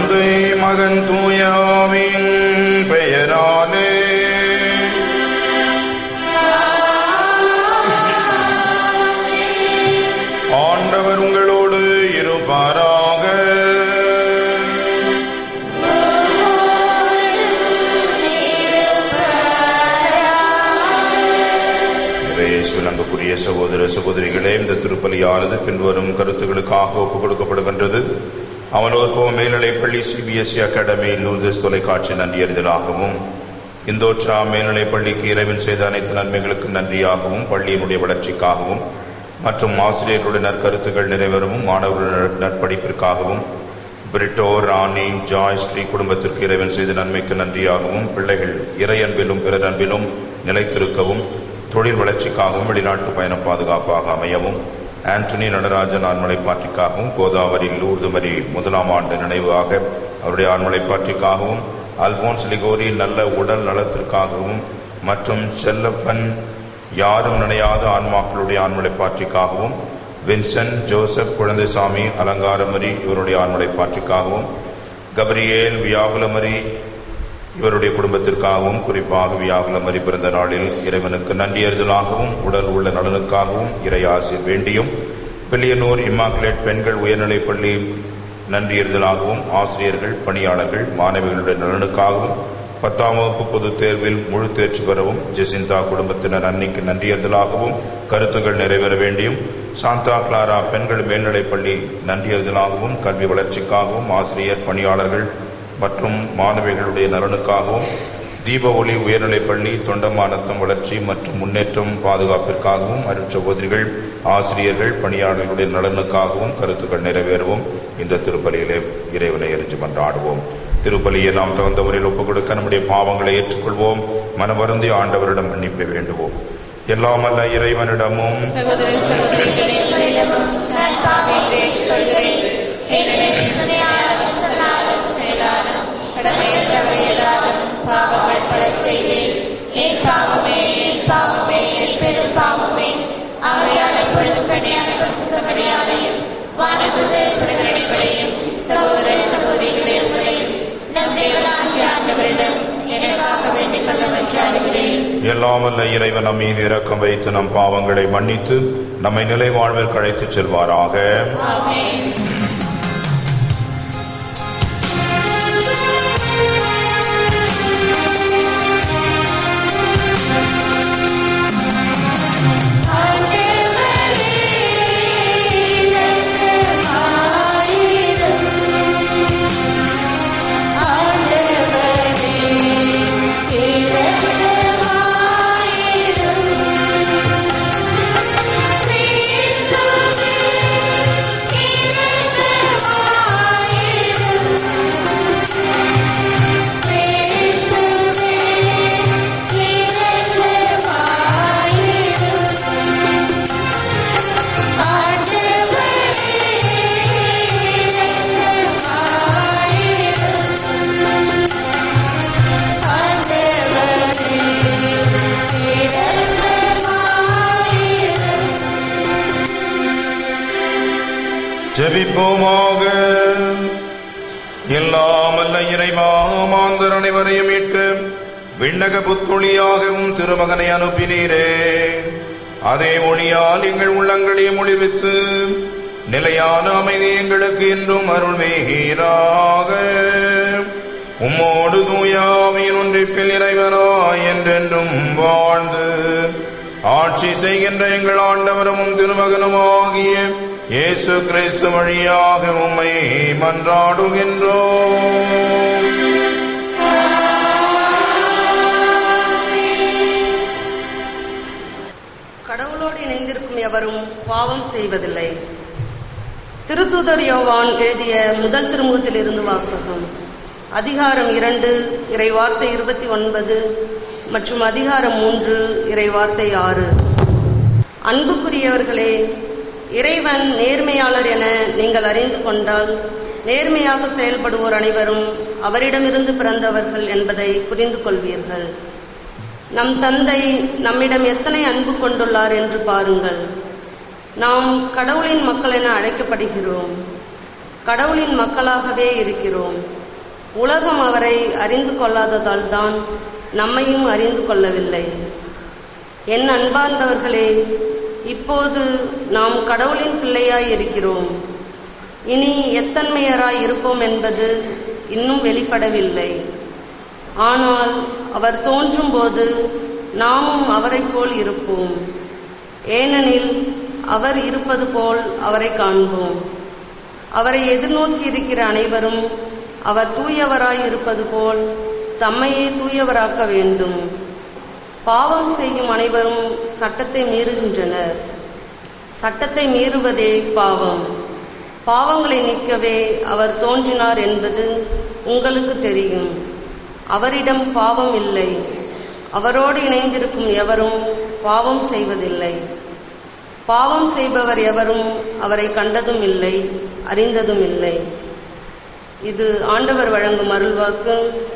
தந்தை மகன் தூயாவின் பெயராலே ஆண்டவர் உங்களோடு இருப்பாராக இயேசுவின் அன்புக்குரிய சகோதர சகோதரிகளே இந்த திருப்பலியானது பின்வரும் கருத்துக்களுக்காக ஒப்புக் கொடுக்கப்படுகின்றது அவனோற்பவ மேல்நிலைப்பள்ளி சிபிஎஸ்இ அகாடமி நூல்தஸ் தொலைக்காட்சி நன்றியறிதலாகவும் இந்தோற்றா மேல்நிலைப்பள்ளிக்கு இறைவன் செய்த அனைத்து நன்மைகளுக்கு நன்றியாகவும் பள்ளியினுடைய வளர்ச்சிக்காகவும் மற்றும் ஆசிரியர்களுடைய நற்கருத்துக்கள் நிறைவேறவும் மாணவர்களுடைய நற்படிப்பிற்காகவும் பிரிட்டோ ராணி ஜாய் ஸ்ரீ குடும்பத்திற்கு இறைவன் செய்த நன்மைக்கு நன்றியாகவும் பிள்ளைகள் இறையன்பிலும் பிறர் அன்பிலும் நிலைத்திருக்கவும் தொழில் வளர்ச்சிக்காகவும் வெளிநாட்டு பயணம் பாதுகாப்பாக அமையவும் ஆண்டனி நடராஜன் ஆண்மலை பாற்றிக்காகவும் கோதாவரி லூர்துமரி முதலாம் ஆண்டு நினைவாக அவருடைய ஆண்மலை பாற்றிக்காகவும் அல்போன்ஸ் லிகோரி நல்ல உடல் நலத்திற்காகவும் மற்றும் செல்லப்பன் யாரும் நினையாத ஆன்மாக்களுடைய ஆண்மலை பாற்றிக்காகவும் வின்சென்ட் ஜோசப் குழந்தைசாமி அலங்காரமரி இவருடைய ஆண்மலை பாற்றிக்காகவும் கப்ரியேல் வியாகுலமரி இவருடைய குடும்பத்திற்காகவும் குறிப்பாக வியாகுலமரி பிறந்த நாளில் இறைவனுக்கு நன்றியறிதலாகவும் உடல் உள்ள நலனுக்காகவும் இறையாசிர் வேண்டியும் பில்லியனூர் இம்மாக்குலேட் பெண்கள் உயர்நிலைப்பள்ளி நன்றியறிதலாகவும் ஆசிரியர்கள் பணியாளர்கள் மாணவிகளுடைய நலனுக்காகவும் பத்தாம் வகுப்பு பொதுத் தேர்வில் முழு தேர்ச்சி பெறவும் ஜெசிந்தா குடும்பத்தினர் அன்னைக்கு நன்றியறிதலாகவும் கருத்துக்கள் நிறைவேற வேண்டியும் சாந்தா கிளாரா பெண்கள் மேல்நிலைப்பள்ளி நன்றியறிதலாகவும் கல்வி வளர்ச்சிக்காகவும் ஆசிரியர் பணியாளர்கள் மற்றும் மாணவிகளுடைய நலனுக்காகவும் தீப ஒளி உயர்நிலைப்பள்ளி தொண்டமானத்தம் வளர்ச்சி மற்றும் முன்னேற்றம் பாதுகாப்பிற்காகவும் அருட்சகோதரிகள் ஆசிரியர்கள் பணியாளர்களுடைய நலனுக்காகவும் கருத்துக்கள் நிறைவேறவும் இந்த திருப்பலியிலே இறைவனை எரிஞ்சு மன்றாடுவோம் திருப்பலியை நாம் தகுந்த முறையில் ஒப்புக் கொடுக்க நம்முடைய பாவங்களை ஏற்றுக்கொள்வோம் மனவருந்தி ஆண்டவரிடம் மன்னிப்பை வேண்டுவோம் எல்லாம் அல்ல இறைவனிடமும் சகோதர சகோதரிகளே உங்களிடமும் நான் பாவங்களை ஏற்றுக்கொள்கிறேன் ஏனெனில் சிந்தனையாலும் சொல்லாலும் செயலாலும் கடமையில் தவறியதாலும் பாவங்கள் பல செய்தேன் என் பாவமே என் பாவமே என் பெரும் பாவமே ஆகையால் எப்பொழுதும் கன்னியான பரிசுத்தமரியாதையும் வானதூதர் புனிதரடைவரையும் சகோதர சகோதரிகளே உங்களையும் நம் தேவனாகிய ஆண்டவரிடம் எனக்காக வேண்டிக் கொள்ள மன்றாடுகிறேன் எல்லாம் அல்ல இறைவன் நம் மீது இரக்கம் வைத்து நம் பாவங்களை மன்னித்து நம்மை நிலை வாழ்வில் கழைத்துச் செல்வாராக ஆமென் ஜெபிப்போமாக எல்லாம் அல்ல இறைவா மாந்தர் அனைவரையும் மீட்க விண்ணக புத்தொழியாகவும் திருமகனை அனுப்பினீரே அதே ஒளியால் எங்கள் உள்ளங்களையும் ஒளிவித்து நிலையான அமைதி எங்களுக்கு என்றும் அருள்மீராக உம்மோடு தூயாவின் ஒன்றிப்பில் இறைவனாய் என்றென்றும் வாழ்ந்து ஆட்சி செய்கின்ற எங்கள் ஆண்டவரும் திருமகனுமாகிய இயேசு கிறிஸ்து வழியாக உம்மை மன்றாடுகின்றோம் கடவுளோடு இணைந்திருக்கும் எவரும் பாவம் செய்வதில்லை திருத்தூதர் யோவான் எழுதிய முதல் திருமுகத்திலிருந்து வாசகம் அதிகாரம் இரண்டு இறைவார்த்தை இருபத்தி ஒன்பது மற்றும் அதிகாரம் மூன்று இறைவார்த்தை ஆறு அன்புக்குரியவர்களே இறைவன் நேர்மையாளர் என நீங்கள் அறிந்து கொண்டால் நேர்மையாக செயல்படுவோர் அனைவரும் அவரிடமிருந்து பிறந்தவர்கள் என்பதை புரிந்து கொள்வீர்கள் நம் தந்தை நம்மிடம் எத்தனை அன்பு கொண்டுள்ளார் என்று பாருங்கள் நாம் கடவுளின் மக்கள் என அழைக்கப்படுகிறோம் கடவுளின் மக்களாகவே இருக்கிறோம் உலகம் அவரை அறிந்து கொள்ளாததால் தான் நம்மையும் அறிந்து கொள்ளவில்லை என் அன்பார்ந்தவர்களே இப்போது நாம் கடவுளின் பிள்ளையாய் இருக்கிறோம் இனி எத்தன்மையராய் இருப்போம் என்பது இன்னும் வெளிப்படவில்லை ஆனால் அவர் தோன்றும்போது நாமும் அவரைப் போல் இருப்போம் ஏனெனில் அவர் இருப்பது போல் அவரை காண்போம் அவரை எதிர்நோக்கி இருக்கிற அனைவரும் அவர் தூயவராய் இருப்பது போல் தம்மையே தூயவராக்க வேண்டும் பாவம் செய்யும் அனைவரும் சட்டத்தை மீறுகின்றனர் சட்டத்தை மீறுவதே பாவம் பாவங்களை நீக்கவே அவர் தோன்றினார் என்பது உங்களுக்கு தெரியும் அவரிடம் பாவம் இல்லை அவரோடு இணைந்திருக்கும் எவரும் பாவம் செய்வதில்லை பாவம் செய்பவர் எவரும் அவரை கண்டதும் இல்லை அறிந்ததும் இல்லை இது ஆண்டவர் வழங்கும் அருள்வாக்கு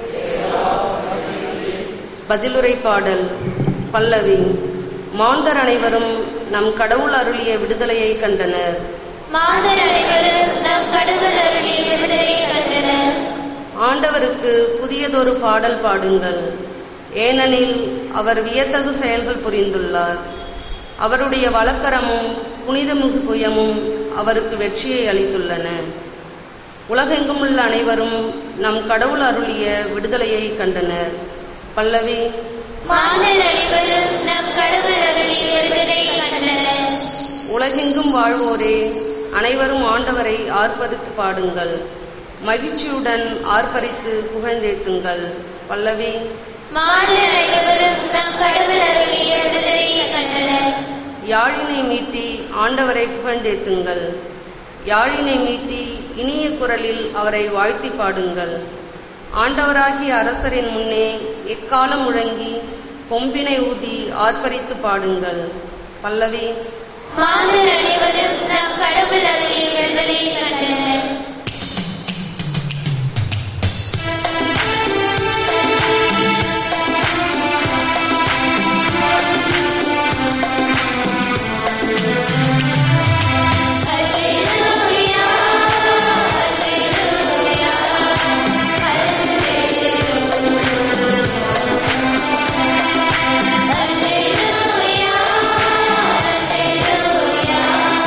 பதிலுரை பாடல் பல்லவி மாந்தர் அனைவரும் நம் கடவுள் அருளிய விடுதலையை கண்டனர் மாந்தர் அனைவரும் நம் கடவுள் அருளிய விடுதலையை கண்டனர் ஆண்டவருக்கு புதியதொரு பாடல் பாடுங்கள் ஏனெனில் அவர் வியத்தகு செயல்கள் புரிந்துள்ளார் அவருடைய வழக்கரமும் புனிதமிகு புயமும் அவருக்கு வெற்றியை அளித்துள்ளன உலகெங்கும் உள்ள அனைவரும் நம் கடவுள் அருளிய விடுதலையை கண்டனர் பல்லவி மாந்தர் அனைவரும் நம் கடவுள் அருளிய விடுதலையை கண்டனர் உலகெங்கும் வாழ்வோரே அனைவரும் ஆண்டவரை ஆர்ப்பரித்து பாடுங்கள் மகிழ்ச்சியுடன் ஆர்ப்பரித்து புகழ்ந்தேத்துங்கள் பல்லவி மாந்தர் அனைவரும் நம் கடவுள் அருளிய விடுதலையை கண்டனர் யாழினை மீட்டி ஆண்டவரை புகழ்ந்தேத்துங்கள் யாழினை மீட்டி இனிய குரலில் அவரை வாழ்த்தி பாடுங்கள் ஆண்டவராகிய அரசரின் முன்னே எக்காலம் முழங்கி கொம்பினை ஊதி ஆர்ப்பரித்து பாடுங்கள் பல்லவி மாந்தர் அனைவரும் நம் கடவுள் அருளிய விடுதலையை கண்டனர் அல்லேலூயா அல்லேலூயா அல்லேலூயா அல்லேலூயா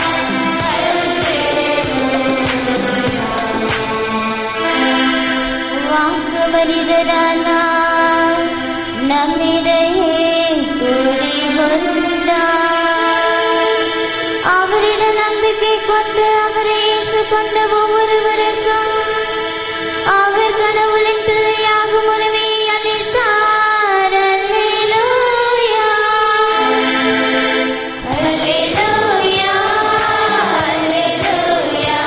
வாக்கு மனிதரானார் நம்மிடையே கூடி வந்தார் அவரிடம் நம்பிக்கை கொண்டு அவரை இயேசு கொண்ட ஒவ்வொருவருக்கும் அவர் கடவுளின் பிள்ளையாகும் உரிமையை அளித்தார் அல்லேலூயா அல்லேலூயா அல்லேலூயா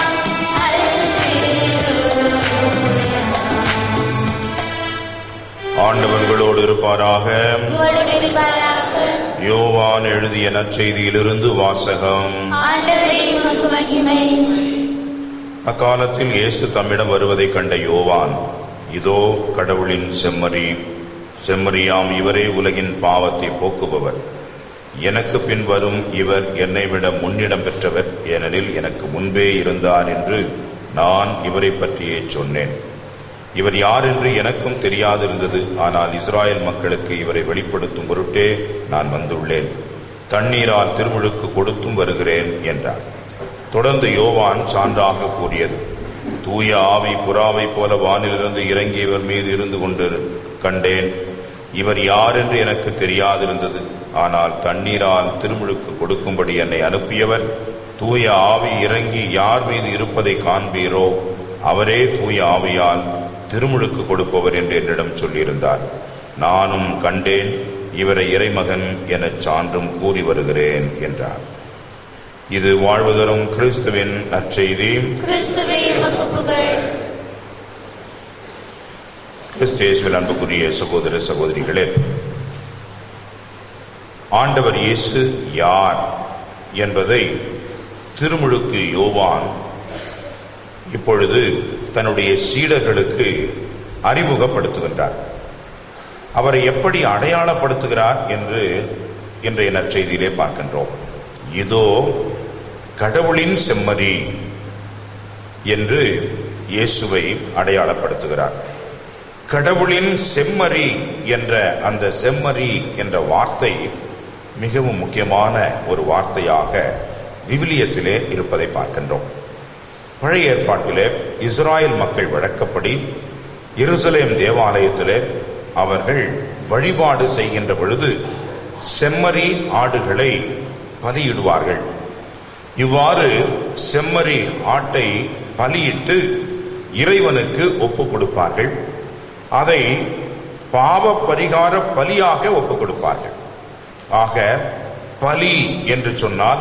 ஆண்டவர்களோடு இருப்பாராக உங்களோடு இருப்பாராக. யோவான் எழுதிய நற்செய்தியிலிருந்து வாசகம் ஆண்டவரே உமக்கு மகிமை அக்காலத்தில் இயேசு தம்மிடம் வருவதைக் கண்ட யோவான் இதோ கடவுளின் செம்மறி செம்மறியாம் இவரே உலகின் பாவத்தை போக்குபவர் எனக்கு பின் வரும் இவர் என்னை விட முன்னிடம் பெற்றவர் ஏனெனில் எனக்கு முன்பே இருந்தார் என்று நான் இவரை பற்றியே சொன்னேன் இவர் யார் என்று எனக்கும் தெரியாதிருந்தது ஆனால் இஸ்ராயல் மக்களுக்கு இவரை வெளிப்படுத்தும் பொருட்டே நான் வந்துள்ளேன் தண்ணீரால் திருமுழுக்கு கொடுத்தும் வருகிறேன் என்றார் தொடர்ந்து யோவான் சான்றாக கூறியது தூய ஆவி புறாவைப் போல வானிலிருந்து இறங்கி இவர் மீது இருந்து கொண்டு கண்டேன் இவர் யார் என்று எனக்கு தெரியாதிருந்தது ஆனால் தண்ணீரால் திருமுழுக்கு கொடுக்கும்படி என்னை அனுப்பியவர் தூய ஆவி இறங்கி யார் மீது இருப்பதை காண்பீரோ அவரே தூய ஆவியால் திருமுழுக்கு கொடுப்பவர் என்று என்னிடம் சொல்லியிருந்தார் நானும் கண்டேன் இவரை இறைமகன் எனச் சான்றும் கூறி வருகிறேன் என்றார் இது வாழ்வுதரும் கிறிஸ்துவின் நற்செய்தி கிறிஸ்துவே உமக்கு புகழ் கிறிஸ்தேசுவில் அன்புக்குரிய சகோதர சகோதரிகளே ஆண்டவர் இயேசு யார் என்பதை திருமுழுக்கு யோவான் இப்பொழுது தன்னுடைய சீடர்களுக்கு அறிமுகப்படுத்துகின்றார் அவரை எப்படி அடையாளப்படுத்துகிறார் என்று இன்றைய நற்செய்தியிலே பார்க்கின்றோம் இதோ கடவுளின் செம்மறி என்று இயேசுவை அடையாளப்படுத்துகிறார் கடவுளின் செம்மறி என்ற அந்த செம்மறி என்ற வார்த்தை மிகவும் முக்கியமான ஒரு வார்த்தையாக விவிலியத்திலே இருப்பதை பார்க்கின்றோம் பழைய ஏற்பாட்டிலே இஸ்ராயல் மக்கள் வழக்கப்படி எருசலேம் தேவாலயத்திலே அவர்கள் வழிபாடு செய்கின்ற பொழுது செம்மறி ஆடுகளை பலியிடுவார்கள் இவ்வாறு செம்மறி ஆட்டை பலியிட்டு இறைவனுக்கு ஒப்பு கொடுப்பார்கள் அதை பாவ பரிகார பலியாக ஒப்பு கொடுப்பார்கள் ஆக பலி என்று சொன்னால்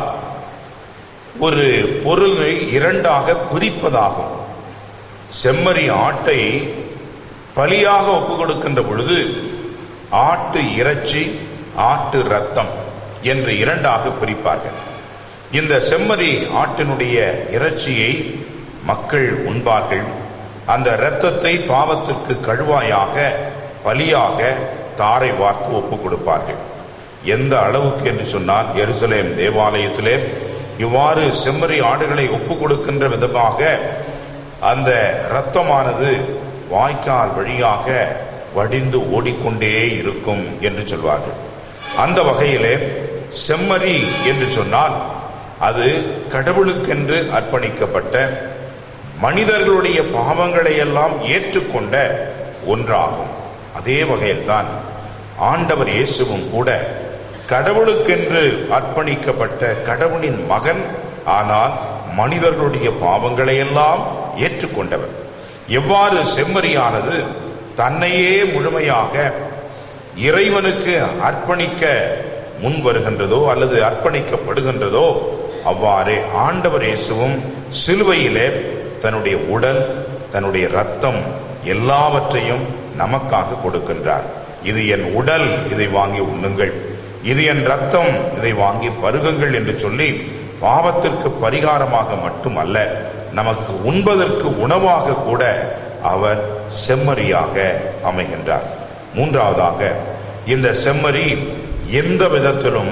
ஒரு பொருளை இரண்டாக பிரிப்பதாகும் செம்மறி ஆட்டை பலியாக ஒப்பு கொடுக்கின்ற பொழுது ஆட்டு இறைச்சி ஆட்டு ரத்தம் என்று இரண்டாக பிரிப்பார்கள் இந்த செம்மறி ஆட்டினுடைய இறைச்சியை மக்கள் உண்பார்கள் அந்த இரத்தத்தை பாவத்திற்கு கழுவாயாக பலியாக தாரை வார்த்து ஒப்பு கொடுப்பார்கள் எந்த அளவுக்கு என்று சொன்னால் எருசலேம் தேவாலயத்திலே இவ்வாறு செம்மறி ஆடுகளை ஒப்பு கொடுக்கின்ற விதமாக அந்த இரத்தமானது வாய்க்கால் வழியாக வடிந்து ஓடிக்கொண்டே இருக்கும் என்று சொல்வார்கள் அந்த வகையிலே செம்மறி என்று சொன்னால் அது கடவுளுக்கென்று அர்ப்பணிக்கப்பட்ட மனிதர்களுடைய பாவங்களை எல்லாம் ஏற்றுக்கொண்ட ஒன்றாகும் அதே வகையில்தான் ஆண்டவர் இயேசுவும் கூட கடவுளுக்கென்று அர்ப்பணிக்கப்பட்ட கடவுளின் மகன் ஆனால் மனிதர்களுடைய பாவங்களை எல்லாம் ஏற்றுக்கொண்டவர் எவ்வாறு செம்மறியானது தன்னையே முழுமையாக இறைவனுக்கு அர்ப்பணிக்க முன் வருகின்றதோ அல்லது அர்ப்பணிக்கப்படுகின்றதோ அவ்வாறே ஆண்டவர் இயேசுவும் சிலுவையிலே தன்னுடைய உடல் தன்னுடைய ரத்தம் எல்லாவற்றையும் நமக்காக கொடுக்கின்றார் இது என் உடல் இதை வாங்கி உண்ணுங்கள் இது என் ரத்தம் இதை வாங்கி பருகுங்கள் என்று சொல்லி பாவத்திற்கு பரிகாரமாக மட்டுமல்ல நமக்கு உண்பதற்கு உணவாக கூட அவர் செம்மறியாக அமைகின்றார் மூன்றாவதாக இந்த செம்மறி எந்த விதத்திலும்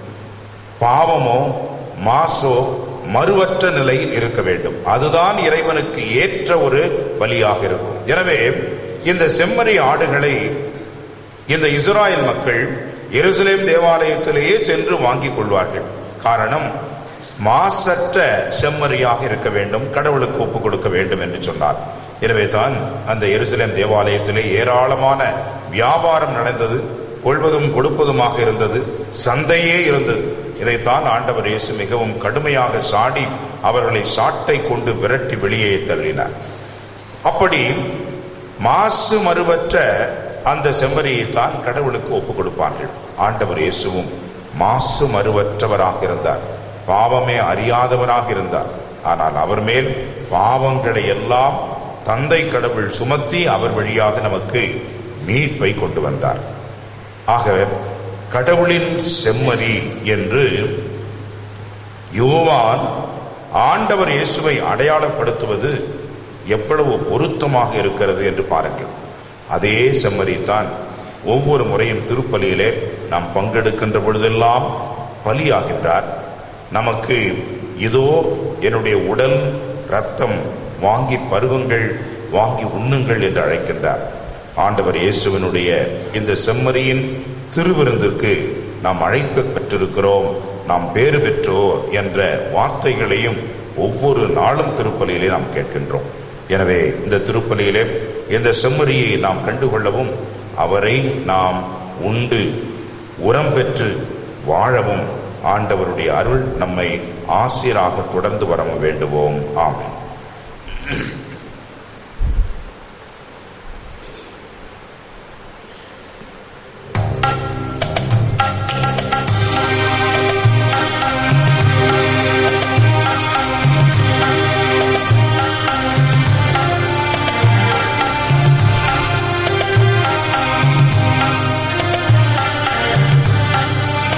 பாவமோ மாசோ மறுவற்ற நிலையில் இருக்க வேண்டும் அதுதான் இறைவனுக்கு ஏற்ற ஒரு பலியாக இருக்கும் எனவே இந்த செம்மறி ஆடுகளை இந்த இஸ்ராயல் மக்கள் எருசலேம் தேவாலயத்திலேயே சென்று வாங்கிக் கொள்வார்கள் காரணம் மாசற்ற செம்மறியாக இருக்க வேண்டும் கடவுளுக்கு ஒப்பு கொடுக்க வேண்டும் என்று சொன்னார் எனவே தான் அந்த எருசலேம் தேவாலயத்திலே ஏராளமான வியாபாரம் நடந்தது கொள்வதும் கொடுப்பதுமாக இருந்தது சந்தையே இருந்தது இதைத்தான் ஆண்டவர் இயேசு மிகவும் கடுமையாக சாடி அவர்களை சாட்டை கொண்டு விரட்டி வெளியே தள்ளினார் அப்படி மாசு மறுவற்ற அந்த செம்மறியை தான் கடவுளுக்கு ஒப்பு கொடுப்பார்கள் ஆண்டவர் இயேசுவும் மாசு மறுவற்றவராக இருந்தார் பாவமே அறியாதவராக இருந்தார் ஆனால் அவர் மேல் பாவங்களை எல்லாம் தந்தை கடவுள் சுமத்தி அவர் வழியாக நமக்கு மீட்பை கொண்டு வந்தார் ஆக கடவுளின் செம்மறி என்று யோவான் ஆண்டவர் இயேசுவை அடையாளப்படுத்துவது எவ்வளவு பொருத்தமாக இருக்கிறது என்று பாருங்கள் அதே செம்மறி தான் ஒவ்வொரு முறையும் திருப்பலியிலே நாம் பங்கெடுக்கின்ற பொழுதெல்லாம் பலியாகின்றார் நமக்கு இதோ என்னுடைய உடல் ரத்தம் வாங்கி பருகுங்கள் வாங்கி உண்ணுங்கள் என்று அழைக்கின்றார் ஆண்டவர் இயேசுவனுடைய இந்த செம்மறியின் திருவிருந்திற்கு நாம் அழைப்பு பெற்றிருக்கிறோம் நாம் பேறு பெற்றோர் என்ற வார்த்தைகளையும் ஒவ்வொரு நாளும் திருப்பலியிலே நாம் கேட்கின்றோம் எனவே இந்த திருப்பலியிலே இந்த செம்மறியை நாம் கண்டுகொள்ளவும் அவரை நாம் உண்டு உரம் பெற்று வாழவும் ஆண்டவருடைய அருள் நம்மை ஆசிராக தொடர்ந்து வரவும் வேண்டுவோம் ஆமென்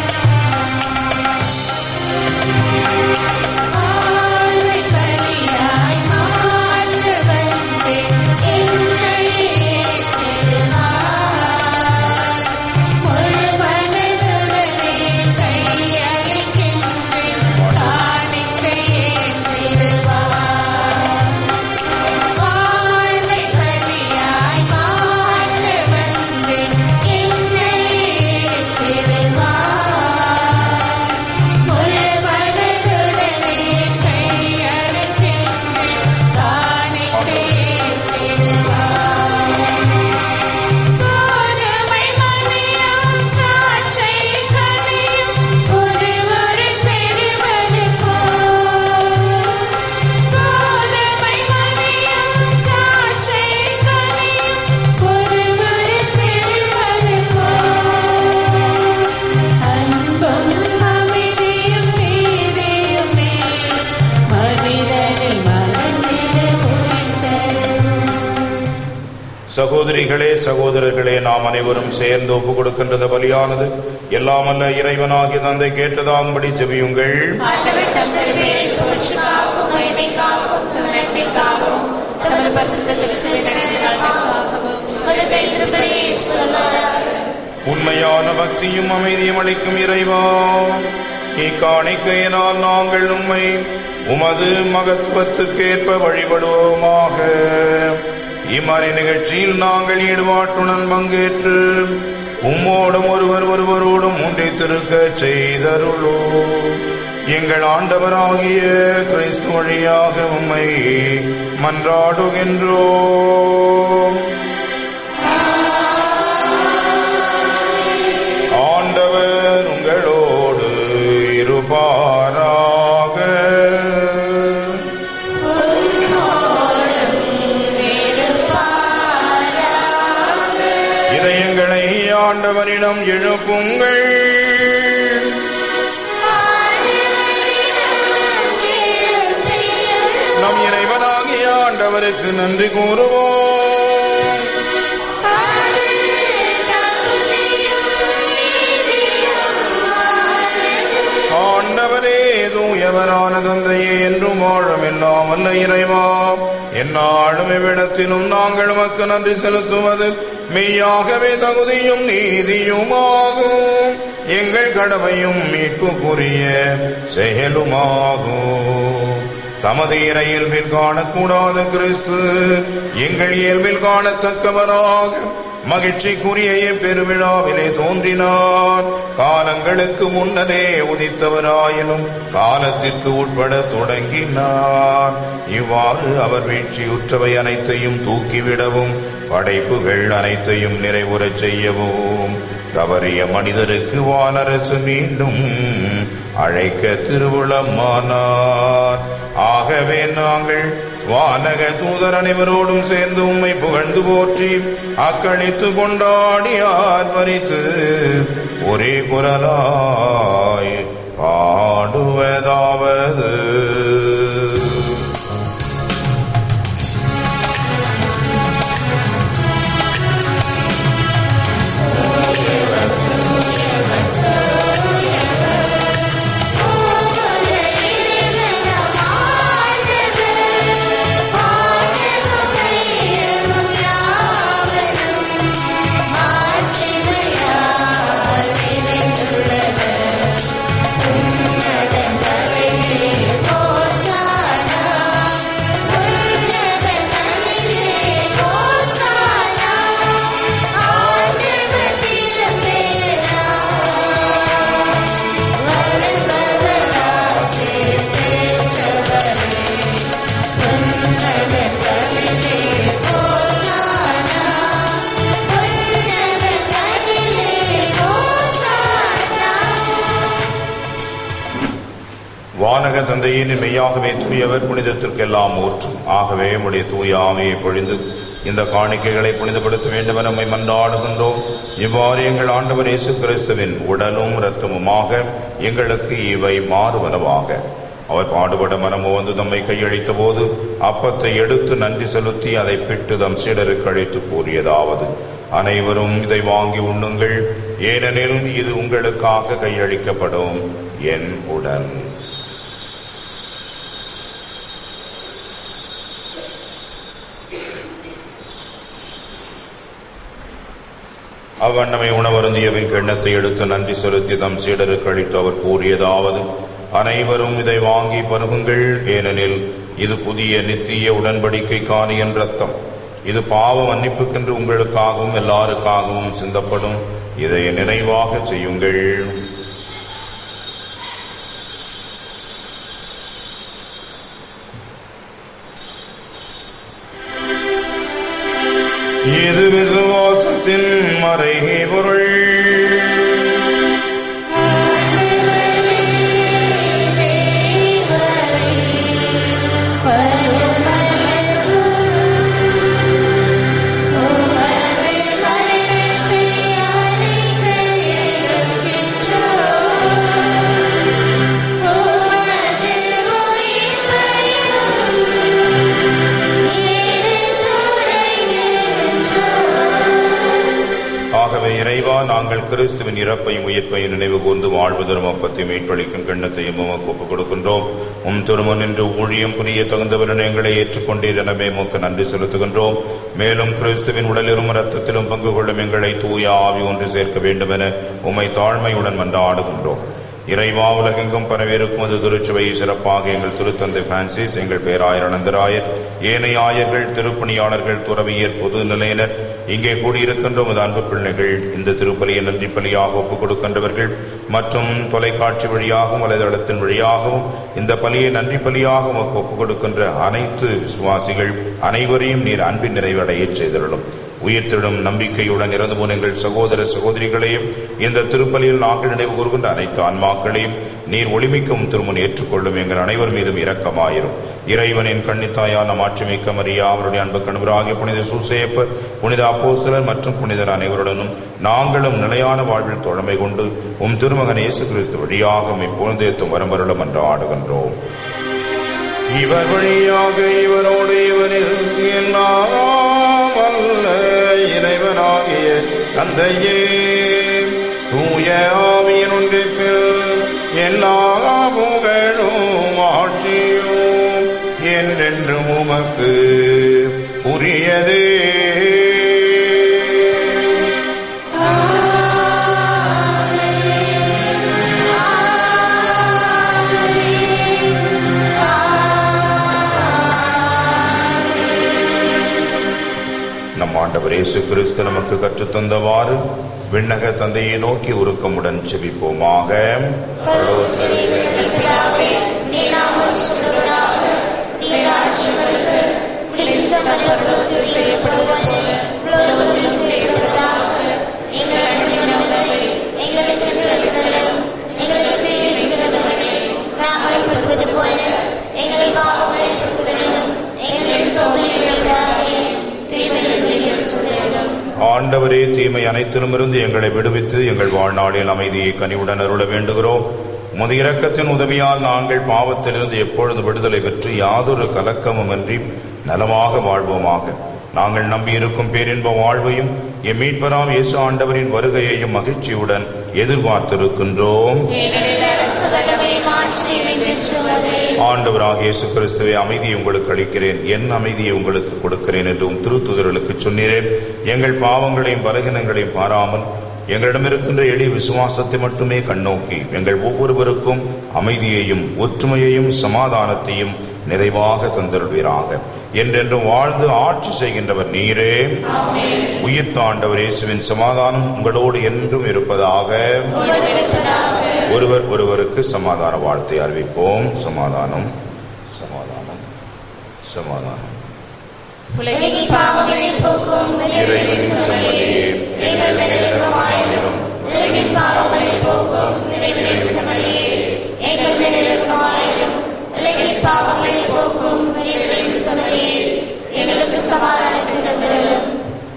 ஆரை பலியாய் சகோதரிகளே சகோதரர்களே நாம் அனைவரும் சேர்ந்து ஒப்பு கொடுக்கின்றது பலியானது எல்லாம் அல்ல இறைவனாகிய தந்தை கேட்டதாகும்படி ஜெபியுங்கள் ஆண்டவர் தம் திருப்பெயரின் புகழ்ச்சிக்காகவும் மகிமைக்காகவும் தம் நன்மைக்காகவும் தமது பரிசுத்த திருச்சலை நினைத்து நல்மைக்காகவும் ஒரு கை திருப்பலியை ஏற்றுக்கொள்வாராக உண்மையான பக்தியும் அமைதியும் அளிக்கும் இறைவா இக்காணிக்கையினால் நாங்கள் உம்மை உமது மகத்துவத்துக்கேற்ப வழிபடுவோமாக இம்மறை நிகழ்ச்சியில் நாங்கள் ஈடுபாட்டுடன் பங்கேற்று உம்மோடும் ஒருவர் ஒருவரோடும் ஒன்றித்திருக்க செய்தருளோ எங்கள் ஆண்டவராகிய கிறிஸ்து வழியாக உம்மை மன்றாடுகின்றோம் ஆண்டவர் உங்களோடு இருப்பாராக இதயங்களை ஆண்டவரிடம் எழுப்புங்கள் நம் இறைவனாகிய ஆண்டவருக்கு நன்றி கூறுவோம் ஆண்டவரே தூயவரான தந்தையே என்றும் வாழும் எல்லாம் வல்ல இறைவா என்னாலும் இவ்விடத்திலும் நாங்கள் உமக்கு நன்றி செலுத்துவது மெய்யாகவே தகுதியும் நீதியுமாகும் எங்கள் கடமையும் மீட்புக்குரிய செயலுமாகும் தமது இறையியல்பில் காணக்கூடாத கிறிஸ்து எங்கள் இயல்பில் காணத்தக்கவராக மகிழ்ச்சிக்குரிய பெருவிழாவிலே தோன்றினார் காலங்களுக்கு முன்னரே உதித்தவராயினும் காலத்திற்கு உட்பட தொடங்கினார் இவ்வாறு அவர் வீழ்ச்சியுற்றவை அனைத்தையும் தூக்கிவிடவும் படைப்புகள் அனைத்தையும் நிறைவுறச் செய்யவும் தவறிய மனிதருக்கு வானரசு மீண்டும் அழைக்க திருவுளமானார் ஆகவே நாங்கள் வானக தூதர் அனைவரோடும் சேர்ந்து உம்மை புகழ்ந்து போற்றி அக்களித்து கொண்டாடி ஆர்வரித்து ஒரே குரலாய் பாடுவதாவது வானக தந்தையின் மெய்யாகவே தூயவர் புனிதத்திற்கெல்லாம் ஊற்றும் ஆகவே உடைய தூய ஆவியை பொழிந்து இந்த காணிக்கைகளை புனிதப்படுத்த வேண்டும் என நம்மை மன்றாடுகின்றோம் இவ்வாறு எங்கள் ஆண்டவர் இயேசு கிறிஸ்துவின் உடலும் இரத்தமுமாக எங்களுக்கு இவை மாறுவனவாக அவர் பாடுபட மனமோ வந்து தம்மை கையளித்த போது அப்பத்தை எடுத்து நன்றி செலுத்தி அதை பிட்டு தம் சீடருக்கு அழைத்து கூறியதாவது அனைவரும் இதை வாங்கி உண்ணுங்கள் ஏனெனில் இது உங்களுக்காக கையளிக்கப்படும் என் உடல் அவ்வண்ணமை உணவருந்தியவின் கிண்ணத்தை எடுத்து நன்றி செலுத்தி தம் சீடருக்கு அளித்து அவர் கூறியதாவது அனைவரும் இதை வாங்கி பருகுங்கள் ஏனெனில் இது புதிய நித்திய உடன்படிக்கைக்கான என் ரத்தம் இது பாவ மன்னிப்புக்கென்று உங்களுக்காகவும் எல்லாருக்காகவும் சிந்தப்படும் இதை நினைவாக செய்யுங்கள் இது விசுவாசத்தின் மறைகை பொருள் உமது கிறிஸ்துவின் இறப்பையும் உயிர்ப்பையும் நினைவு கூர்ந்து வாழ்வதரும் அப்பத்தை மீட்பளிக்கும் கிண்ணத்தையும் உமக்கு ஒப்புக் கொடுக்கின்றோம் உம் திருமன் என்று ஊழியம் புரிய தகுந்தவரன் எங்களை ஏற்றுக்கொண்டீர் எனவே உமக்கு நன்றி செலுத்துகின்றோம் மேலும் கிறிஸ்துவின் உடலிலும் இரத்தத்திலும் பங்கு கொள்ளும் எங்களை தூய ஆவி ஒன்று சேர்க்க வேண்டும் என உம்மை தாழ்மையுடன் மன்றாடுகின்றோம் இறைவா உலகெங்கும் பரவியிருக்கும் அது திருச்சுவை சிறப்பாக எங்கள் திருத்தந்தை பிரான்சிஸ் எங்கள் பேராயர் அனந்தராயர் ஏனைய ஆயர்கள் திருப்பணியாளர்கள் துறவியர் பொது நிலையினர் இங்கே கூடியிருக்கின்ற உமது அன்பு பிள்ளைகள் இந்த திருப்பலியை நன்றி பலியாக ஒப்புக் கொடுக்கின்றவர்கள் மற்றும் தொலைக்காட்சி வழியாகவும் வலைதளத்தின் வழியாகவும் இந்த பலியை நன்றி பலியாக உமக்கு ஒப்புக் கொடுக்கின்ற அனைத்து விசுவாசிகள் அனைவரையும் நீர் அன்பின் நிறைவடையச் செய்திருளும் உயிர்த்தெழும் நம்பிக்கையுடன் இறந்து போன எங்கள் சகோதர சகோதரிகளையும் இந்த திருப்பலியில் நாங்கள் நினைவு கூறுகின்ற அனைத்து ஆன்மாக்களையும் நீர் ஒளிமிக்கும் திருமண் ஏற்றுக்கொள்ளும் எங்கள் அனைவர் மீதும் இரக்கமாயிரும் இறைவனின் கன்னித்தாயான மாட்சிமிக்க மரியா அவருடைய அன்பு கணவராகிய புனித சூசேப்பர் புனித அப்போஸ்தலர் மற்றும் புனிதர் அனைவருடனும் நாங்களும் நிலையான வாழ்வில் தொழமை கொண்டு உம் திருமகன் இயேசு கிறிஸ்து வழியாக இப்பொழுதேத்தும் வரம்பருளும் என்று ஆடுகின்றோம் இவர் வழியாக இவரோடு இவரில் எல்லாம் வல்ல இறைவனாகிய தந்தையே தூய ஆவியின் ஒன்றிப்பில் எல்லா புகழும் ஆட்சியும் என்றென்றும் உமக்கு உரியதே நம் ஆண்டவர் இயேசு கிறிஸ்து நமக்கு கற்றுத்தந்தவாறு விண்ணக தந்தையை நோக்கி உருக்கமுடன் செபிப்போமாக எங்கள் பிதாவே, நீர் நாமம் சொல்லுவதாக, நீர் ஆட்சியம் வருக, உம்முடைய சித்தம் பரலோகத்தில் செய்யப்படுவது போல, உலகத்திலும் செய்யப்படுவதாக. எங்கள் அனுதின உணவை எங்களுக்கு செலுத்தலும், எங்களுக்கு தீமை செய்தவர்களை நாங்கள் பொறுப்பது போல, எங்கள் பாவங்களை பொறுத்தருளும், எங்களை சோதனைகள் விடாதேயும், தீமைகளிலிருந்து விடுவித்தருளும். ஆண்டவரே தீமை அனைத்திலுமிருந்து எங்களை விடுவித்து எங்கள் வாழ்நாளில் அமைதியை கனிவுடன் அருள வேண்டுகிறோம் உமது இரக்கத்தின் உதவியால் நாங்கள் பாவத்திலிருந்து எப்பொழுது விடுதலை பெற்று யாதொரு கலக்கமுமின்றி நலமாக வாழ்வோமாக நாங்கள் நம்பியிருக்கும் பேரின்ப வாழ்வையும் எம் மீட்பராம் இயேசு ஆண்டவரின் வருகையையும் மகிழ்ச்சியுடன் எதிர்பார்த்திருக்கின்றோம் ஏனெனில் அரசு வல்லமை மாற்றி வென்றுள்ளது ஆண்டவராக இயேசு கிறிஸ்துவை அமைதியை உங்களுக்கு அளிக்கிறேன் என் அமைதியை உங்களுக்கு கொடுக்கிறேன் என்றும் திருத்துதர்களுக்கு சொன்னீரேன் எங்கள் பாவங்களையும் பலகீனங்களையும் பாராமல் எங்களிடம் இருக்கின்ற எளிய விசுவாசத்தை மட்டுமே கண்ணோக்கி எங்கள் ஒவ்வொருவருக்கும் அமைதியையும் ஒற்றுமையையும் சமாதானத்தையும் நிறைவாக தந்தருள்வீராக என்றென்றும் வாழ்ந்து ஆட்சி செய்கின்றவர் நீரே உயிர்த்த ஆண்டவர் இயேசுவின் சமாதானம் உங்களோடு என்றும் இருப்பதாக உங்களுடன் இருப்பதாக ஒருவர் ஒருவருக்கு சமாதான வாழ்த்தை அறிவிப்போம் சமாதானம் சமாதானம் சமாதானம் உலகின் பாவங்களை போக்கும் இறைவனின் செம்மறியே, எங்கள் மேலிருக்குமாயிரும் உலகின் பாவங்களை போக்கும் இறைவனின் செம்மறியே எங்கள் மேலிருக்குமாயிரும் உலகின் பாவங்களை போக்கும் இறைவனின் செம்மறியே எங்களுக்கு சமாதானத்தை தந்திரலும்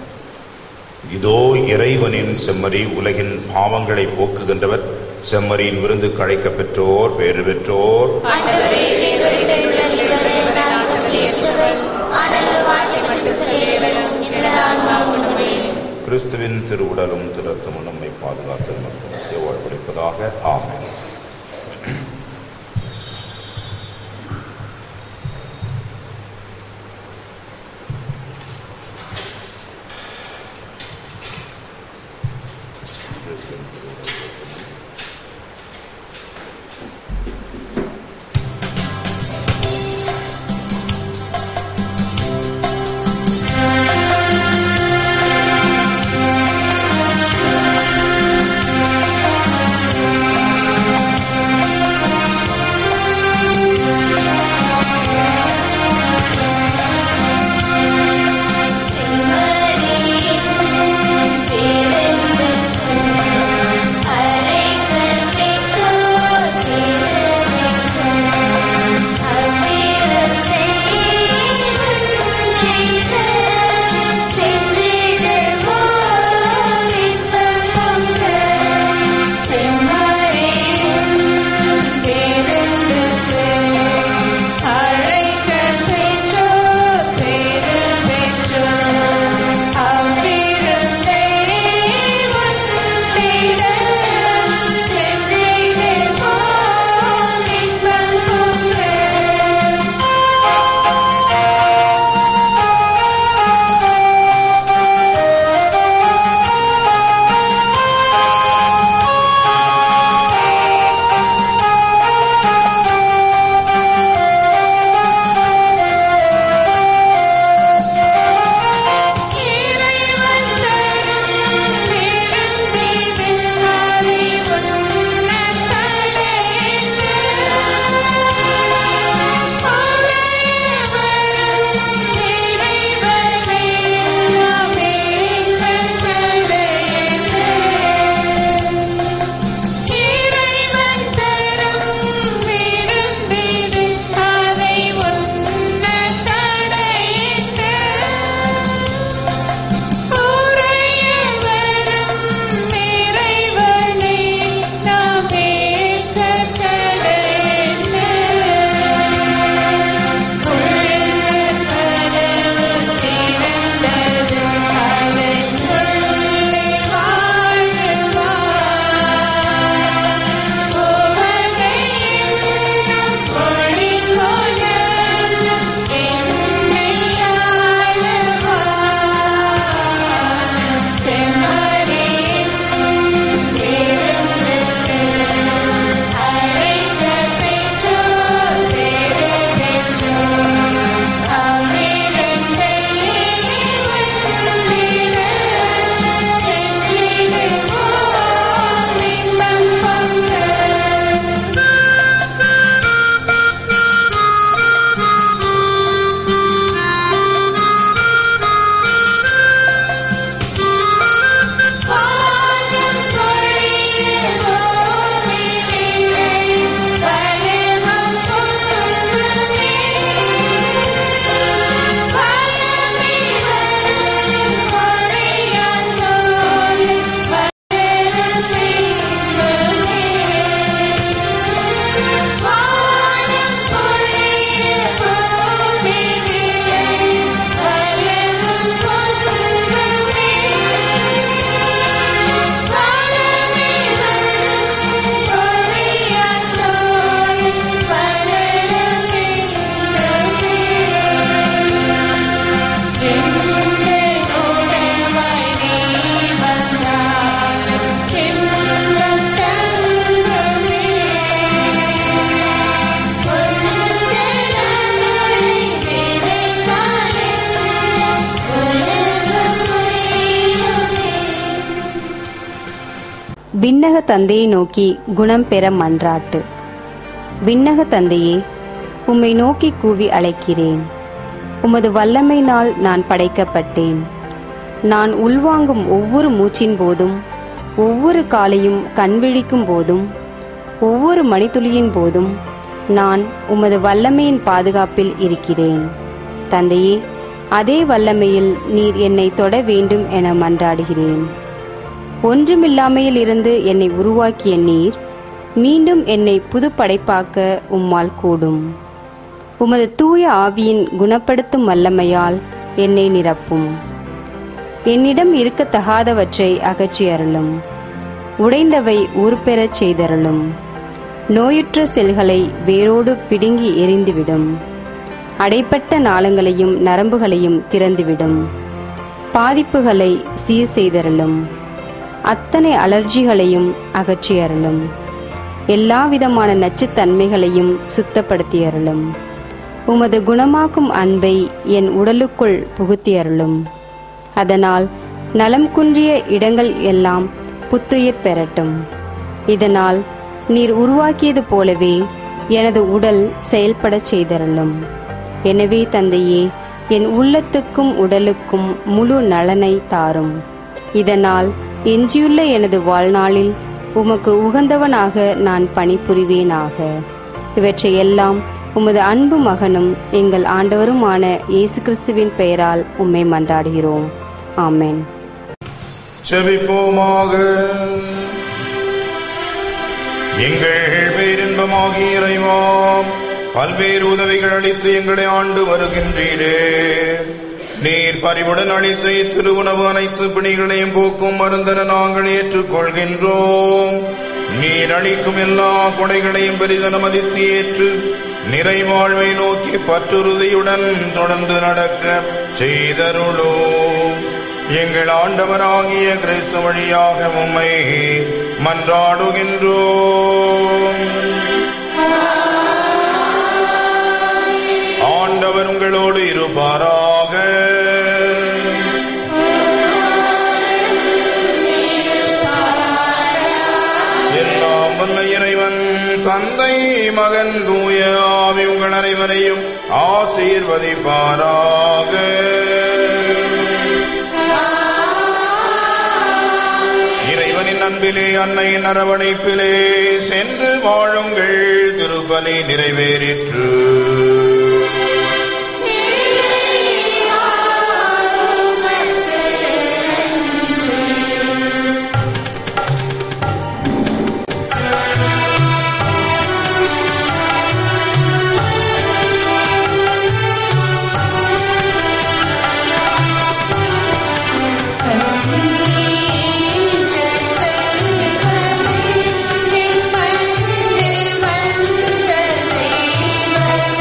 இதோ இறைவனின் செம்மறி உலகின் பாவங்களை போக்குகின்றவர் செம்மறியின் விருந்து கழைக்க பெற்றோர் பேறு பெற்றோர் ஆண்டவரே தேவரை தழுவுதலை நான் ஏற்றவன் ஆனால் ஒரு வார்த்தை மட்டும் சொல்லியவளும் என்னோட ஆன்மா உணவே கிறிஸ்துவின் திருவுடலும் திருத்தமும் நம்மை பாதுகாத்து நமக்கு நித்திய வாழ்வளிப்பதாக ஆமென் ஆ விண்ணக தந்தையை நோக்கி குணம் பெற மன்றாட்டு விண்ணக தந்தையே உம்மை நோக்கி கூவி அழைக்கிறேன் உமது வல்லமையினால் நான் படைக்கப்பட்டேன் நான் உள்வாங்கும் ஒவ்வொரு மூச்சின் போதும் ஒவ்வொரு காலையும் கண்விழிக்கும் போதும் ஒவ்வொரு மணித்துளியின் போதும் நான் உமது வல்லமையின் பாதுகாப்பில் இருக்கிறேன் தந்தையே அதே வல்லமையில் நீர் என்னை தொட வேண்டும் என மன்றாடுகிறேன் ஒன்றுமில்லாமையில் இருந்து என்னை உருவாக்கிய நீர் மீண்டும் என்னை புது படைப்பாக்க உம்மால் கூடும் உமது தூய ஆவியின் குணப்படுத்தும் வல்லமையால் என்னை நிரப்பும் என்னிடம் இருக்கத்தகாதவற்றை அகற்றி அருளும் உடைந்தவை ஊர்பெறச் செய்தருளும் நோயுற்ற செல்களை வேரோடு பிடுங்கி எரிந்துவிடும் அடைப்பட்ட நாளங்களையும் நரம்புகளையும் திறந்துவிடும் பாதிப்புகளை சீர் செய்தருளும் அத்தனை அலர்ஜிகளையும் அகற்றி அருளும் எல்லா விதமான நச்சுத்தன்மைகளையும் சுத்தப்படுத்தி அருளும் உமது குணமாக்கும் அன்பை என் உடலுக்குள் புகுத்தி அருளும் அதனால் நலம் குன்றிய இடங்கள் எல்லாம் புத்துயிர் பெறட்டும் இதனால் நீர் உருவாக்கியது போலவே எனது உடல் செயல்படச் செய்தருளும் எனவே தந்தையே என் உள்ளத்துக்கும் உடலுக்கும் முழு நலனை தாரும் இதனால் எஞ்சியுள்ள எனது வாழ்நாளில் உமக்கு உகந்தவனாக நான் பணிபுரிவேனாக இவற்றையெல்லாம் உமது அன்பு மகனும் எங்கள் ஆண்டவருமான இயேசு கிறிஸ்துவின் பெயரால் உம்மை மன்றாடுகிறோம் ஆமென் செபிப்போமாக எங்கள் பேரின்பமாகி இறைவாம் பல்வேறு உதவிகள் அளித்து எங்களை ஆண்டு வருகின்றீரே நீர் பறிவுடன் அளித்த இத்திருவுணவு அனைத்து பிணிகளையும் போக்கும் மருந்தென நாங்கள் ஏற்றுக்கொள்கின்றோம் நீர் அளிக்கும் எல்லா கொடைகளையும் பெரிதன மதித்து ஏற்று நிறைவாழ்வை நோக்கி பற்றுறுதியுடன் தொடர்ந்து நடக்க செய்தருளோம் எங்கள் ஆண்டவராகிய கிறிஸ்து வழியாக உம்மை மன்றாடுகின்றோம் ஆண்டவர் உங்களோடு இருப்பாராக எல்லாம் வல்ல இறைவன் தந்தை மகன் தூய ஆவி உங்கள் அனைவரையும் ஆசீர்வதிப்பாராக இறைவனின் அன்பிலே அன்னையின் அரவணைப்பிலே சென்று வாழுங்கள் திருப்பலி நிறைவேறிற்று செல்வமே நின் மண்ணில் வந்த தெய்வமே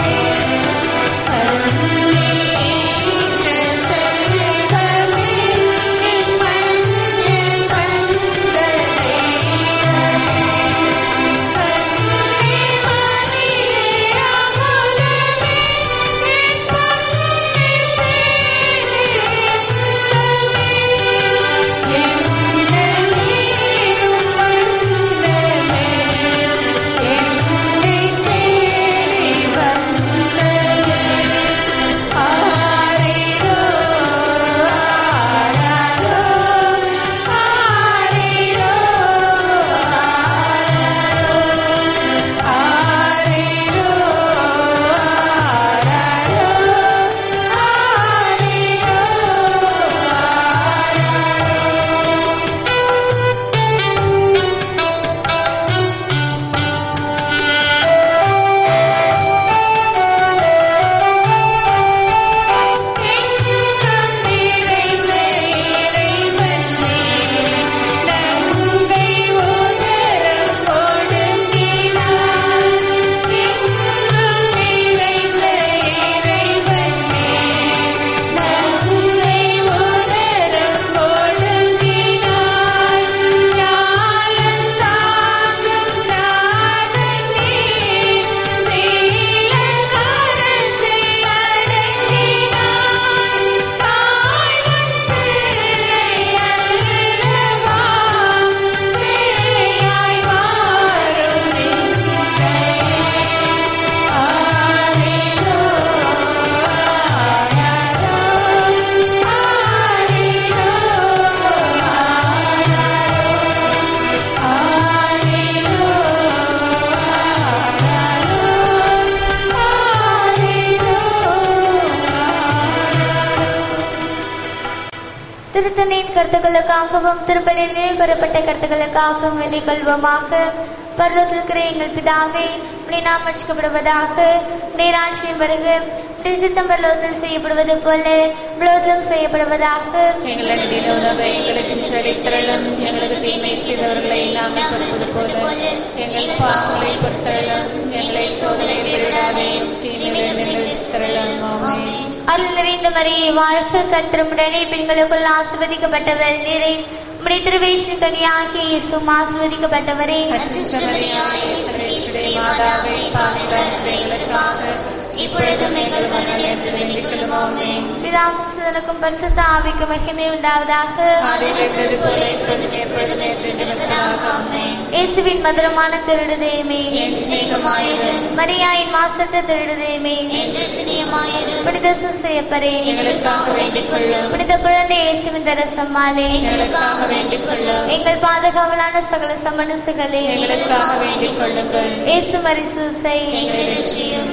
கருத்துக்களுக்காகவும் திருப்பலியில் நினைவு கூறப்பட்ட கருத்துக்களுக்காகவும் வேண்டிக் கொள்வோமாக பருவத்தில் இருக்கிற எங்கள் பிதாவே உடைய நாம் ரட்சிக்கப்படுவதாக உடைய ராட்சியம் வருக உடைய சித்தம் பரலோகத்தில் செய்யப்படுவது போல விரோதம் செய்யப்படுவதாக எங்கள் அன்பின் உணவை எங்களுக்கு செழித்திரளும் எங்களுக்கு தீமை செய்தவர்களை நாங்கள் பொறுப்பது போல எங்கள் பாவங்களை பொறுத்தரலும் எங்களை சோதனையில் விடாதையும் தீமையிலிருந்து விடுவித்தருளும். ஆமென். அருள் நிறைந்த மரியே வாழ்க கத்திரமுடனே பெண்களுக்குள் ஆசிர்வதிக்கப்பட்டவர் நீரே உம்முடைய திருவேஷன் கனியாகிய இயேசுவும் ஆசிர்வதிக்கப்பட்டவரே அச்சிஷ்டமரியாயே சர்வேஸ்வருடைய மாதாவே பாவிகள் எங்களுக்காக இப்பொழுதும் எங்கள் மரணத்தில் வேண்டிக் கொள்ளுமாமே பிதாவும் சுதனுக்கும் பரிசுத்த ஆவிக்கும் மகிமை உண்டாவதாக அதில் இருந்தது போல இப்பொழுதும் எப்பொழுதுமே திருடுவதாக ஆமென். இயேசுவின் மதுரமான திருடுதேமே என் சிநேகமாயிரும் மரியாயின் மாசற்ற திருடுதேமே புனித சுசையப்பரே எங்களுக்காக வேண்டிக் கொள்ளும் புனித குழந்தை இயேசுவின் தரசம்மாளே எங்களுக்காக வேண்டிக் கொள்ளும் எங்கள் பாதுகாவலான சகல சமனுசுகளே எங்களுக்காக வேண்டிக் கொள்ளுங்கள் இயேசு மரி சூசை எங்களை ரட்சியும்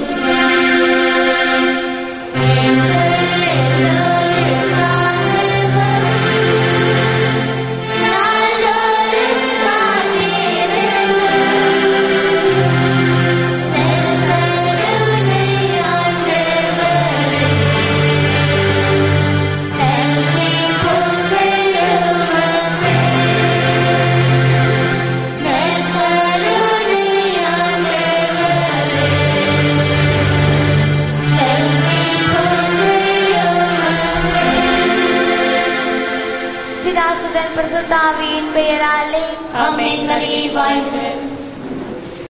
பிதாசுதன் பிரசுத்தாவியின் பெயராலே ஆமென் மரியே வாழ்க